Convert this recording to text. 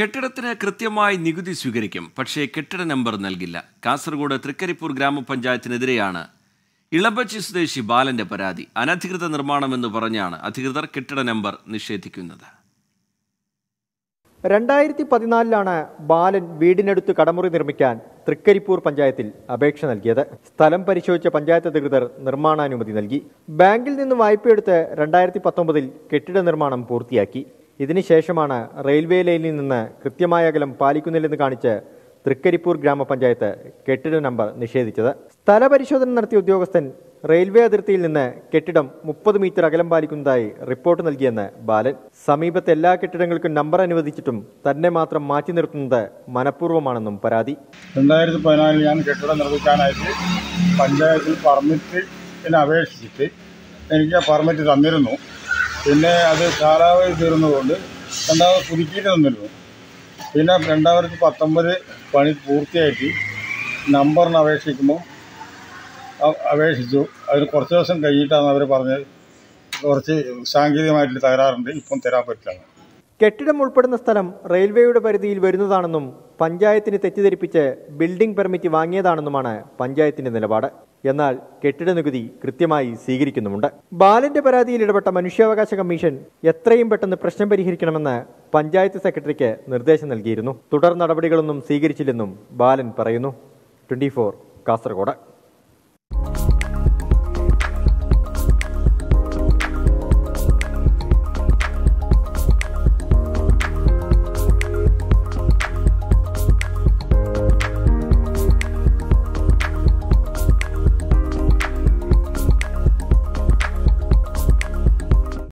കെട്ടിടത്തിന് കൃത്യമായി നികുതി സ്വീകരിക്കും പക്ഷേ കെട്ടിട നമ്പർ നൽകില്ല കാസർഗോഡ് തൃക്കരിപ്പൂർ ഗ്രാമപഞ്ചായത്തിനെതിരെയാണ് ഇളമ്പച്ചി സ്വദേശി ബാലന്റെ പരാതി അനധികൃത നിർമ്മാണമെന്ന് പറഞ്ഞാണ് അധികൃതർ കെട്ടിട നമ്പർ നിഷേധിക്കുന്നത് രണ്ടായിരത്തി പതിനാലിലാണ് ബാലൻ വീടിനടുത്ത് കടമുറി നിർമ്മിക്കാൻ തൃക്കരിപ്പൂർ പഞ്ചായത്തിൽ അപേക്ഷ നൽകിയത് സ്ഥലം പരിശോധിച്ച പഞ്ചായത്ത് അധികൃതർ നിർമ്മാണാനുമതി നൽകി ബാങ്കിൽ നിന്ന് വായ്പയെടുത്ത് രണ്ടായിരത്തി പത്തൊമ്പതിൽ കെട്ടിട നിർമ്മാണം പൂർത്തിയാക്കി ഇതിനുശേഷമാണ് റെയിൽവേ ലൈനിൽ നിന്ന് കൃത്യമായ അകലം പാലിക്കുന്നില്ലെന്ന് കാണിച്ച് തൃക്കരിപ്പൂർ ഗ്രാമപഞ്ചായത്ത് കെട്ടിട നമ്പർ നിഷേധിച്ചത് സ്ഥലപരിശോധന നടത്തിയ ഉദ്യോഗസ്ഥൻ റെയിൽവേ അതിർത്തിയിൽ നിന്ന് കെട്ടിടം മുപ്പത് മീറ്റർ അകലം പാലിക്കുന്നതായി റിപ്പോർട്ട് നൽകിയെന്ന് ബാലൻ സമീപത്തെ എല്ലാ കെട്ടിടങ്ങൾക്കും നമ്പർ അനുവദിച്ചിട്ടും തന്നെ മാത്രം മാറ്റി നിർത്തുന്നത് മനഃപൂർവ്വമാണെന്നും പരാതി രണ്ടായിരത്തി പതിനാലിൽ ഞാൻ കെട്ടിടം നിർമ്മിക്കാനായിട്ട് പഞ്ചായത്തിൽ പെർമിറ്റിന് അപേക്ഷിച്ചിട്ട് എനിക്ക് ആ പെർമിറ്റ് തന്നിരുന്നു പിന്നെ അത് കാലാവധി തീർന്നതുകൊണ്ട് രണ്ടാമത് പുതുക്കിയിട്ട് തന്നിരുന്നു പിന്നെ രണ്ടായിരത്തി പത്തൊമ്പത് പണി പൂർത്തിയായിട്ട് നമ്പറിന് അപേക്ഷിക്കുമ്പോൾ അ- അപേക്ഷിച്ചു അതിന് കുറച്ച് ദിവസം കഴിഞ്ഞിട്ടാണ് അവർ പറഞ്ഞത് കുറച്ച് സാങ്കേതികമായിട്ടുള്ള തകരാറുണ്ട് ഇപ്പം തരാൻ പറ്റില്ല കെട്ടിടം ഉൾപ്പെടുന്ന സ്ഥലം റെയിൽവേയുടെ പരിധിയിൽ വരുന്നതാണെന്നും പഞ്ചായത്തിന് തെറ്റിദ്ധരിപ്പിച്ച് ബിൽഡിംഗ് പെർമിറ്റ് വാങ്ങിയതാണെന്നുമാണ് പഞ്ചായത്തിന്റെ നിലപാട് എന്നാൽ കെട്ടിട നികുതി കൃത്യമായി സ്വീകരിക്കുന്നുമുണ്ട് ബാലന്റെ പരാതിയിൽ ഇടപെട്ട മനുഷ്യാവകാശ കമ്മീഷൻ എത്രയും പെട്ടെന്ന് പ്രശ്നം പരിഹരിക്കണമെന്ന് പഞ്ചായത്ത് സെക്രട്ടറിക്ക് നിർദ്ദേശം നൽകിയിരുന്നു തുടർ നടപടികളൊന്നും സ്വീകരിച്ചില്ലെന്നും ബാലൻ പറയുന്നു ട്വന്റി കാസർഗോഡ്